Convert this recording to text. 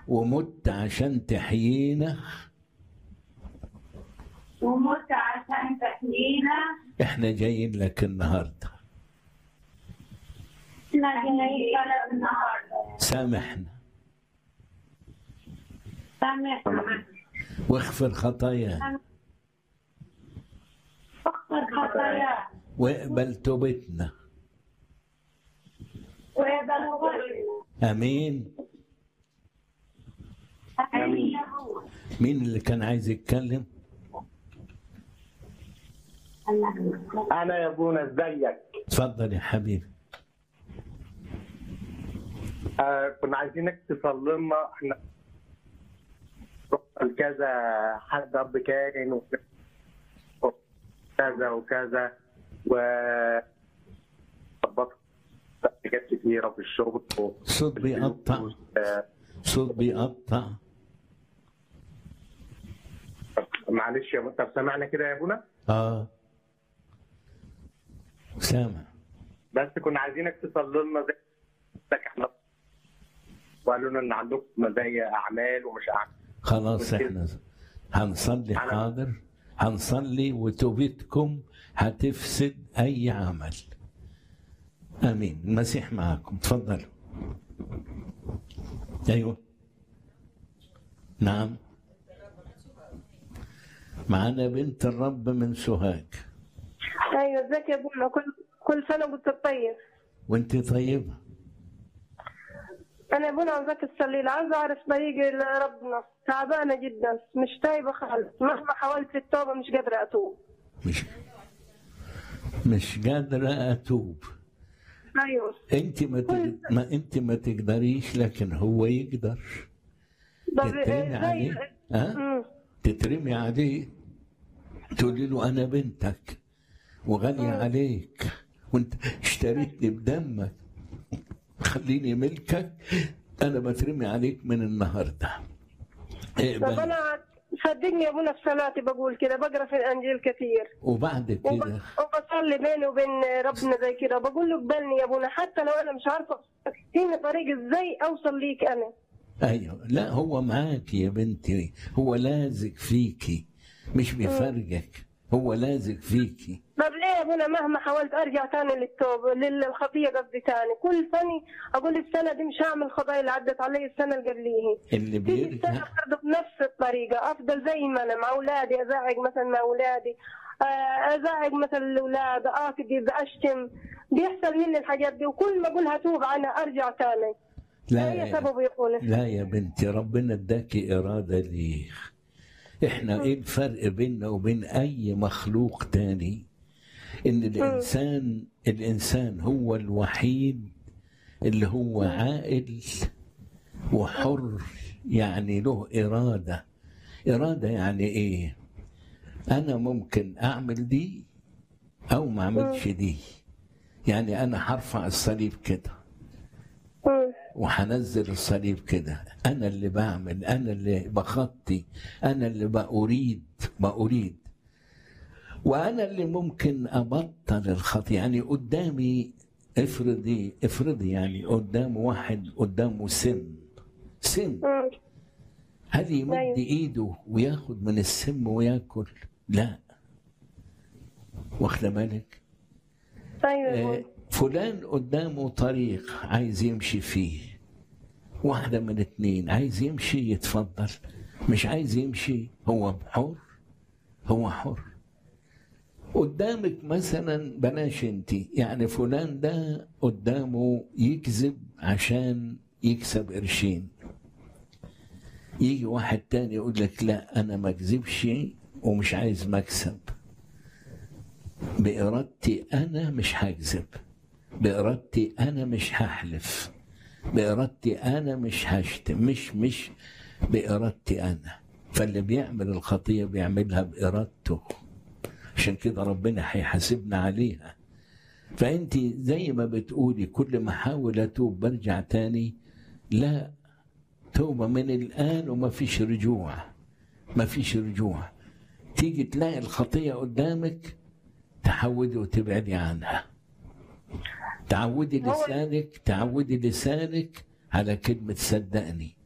ومت عشان تحيينا ومت عشان تحيينا احنا جايين لك النهارده احنا جايين لك النهارده سامحنا سامحنا واغفر خطايانا اغفر خطايانا واقبل توبتنا ويقبل غفرنا امين امين يا ابوي مين اللي كان عايز يتكلم انا يا ابونا ازيك اتفضل يا حبيبي آه كنا عايزينك تصلي لنا احنا رحنا لكذا حد اب كائن وكذا وكذا و ظبطت حاجات كتيره في الشغل و- صوت بيقطع آه، صوت بيقطع معلش يا طب سامعنا كده يا ابونا اه سامع بس كنا عايزينك تصلي لنا زي لك احنا وقالوا لنا ان عندكم زي اعمال ومش اعمال خلاص احنا هنصلي حاضر هنصلي وتوبتكم هتفسد اي عمل امين المسيح معكم تفضلوا ايوه نعم معانا بنت الرب من سوهاج ايوه ازيك يا ابونا كل كل سنه وانت طيب وانت طيبه انا يا ابونا عاوزاك تصلي لي عاوزه اعرف طريقي لربنا تعبانه جدا مش تايبه خالص مهما حاولت في التوبه مش قادره اتوب مش مش قادره اتوب ايوه انت ما, تج... ما انت ما تقدريش لكن هو يقدر طب تترمي زي عليه ها مم. تترمي عليه تقولي له انا بنتك وغالية عليك وانت اشتريتني بدمك خليني ملكك انا بترمي عليك من النهارده طب اقبل انا صدقني يا ابونا في صلاتي بقول كده بقرا في الانجيل كتير وبعد وب- كده وبصلي بيني وبين ربنا زي كده بقول له اقبلني يا ابونا حتى لو انا مش عارفه اديني طريق ازاي اوصل ليك انا ايوه لا هو معاك يا بنتي هو لازق فيكي مش بيفرجك هو لازق فيكي طب ليه يا ابونا مهما حاولت ارجع تاني للتوبه للخطيه قصدي تاني كل سنه اقول السنه دي مش هعمل الخطايا اللي عدت علي السنه اللي قبليه اللي تيجي السنه بيرجع برضه بنفس الطريقه افضل زي ما انا مع اولادي ازعج مثلا مع اولادي آه، ازعج مثلا الاولاد اكذب اشتم بيحصل مني الحاجات دي وكل ما اقول هتوب عنها ارجع تاني لا اي يا- سبب يكون لا يا بنتي ربنا اداكي إرادة ليه احنا ايه الفرق بيننا وبين اي مخلوق تاني ان الانسان الانسان هو الوحيد اللي هو عاقل وحر يعني له إرادة إرادة يعني ايه انا ممكن اعمل دي او ما اعملش دي يعني انا هرفع الصليب كده مم. وهنزل الصليب كده انا اللي بعمل انا اللي بخطي انا اللي بأريد بأريد وانا اللي ممكن ابطل الخطي يعني قدامي افرضي افرضي يعني قدام واحد قدامه سم سم مم. هل يمد أيوة. ايده وياخد من السم وياكل لا واخده بالك ايوه يا آه، ابونا. فلان قدامه طريق عايز يمشي فيه واحدة من اتنين عايز يمشي يتفضل مش عايز يمشي هو حر هو حر قدامك مثلا بلاش انت يعني فلان ده قدامه يكذب عشان يكسب قرشين يجي واحد تاني يقول لك لا انا ما اكذبش ومش عايز مكسب بإرادتي أنا مش هكذب بإرادتي أنا مش هحلف بإرادتي أنا مش هشتم مش مش بإرادتي أنا فاللي بيعمل الخطية بيعملها بإرادته عشان كده ربنا هيحاسبنا عليها فأنت زي ما بتقولي كل ما أحاول أتوب برجع تاني لا توبة من الآن وما فيش رجوع ما فيش رجوع تيجي تلاقي الخطية قدامك تحودي وتبعدي عنها تعودي هو- لسانك تعودي لسانك على كلمة صدقني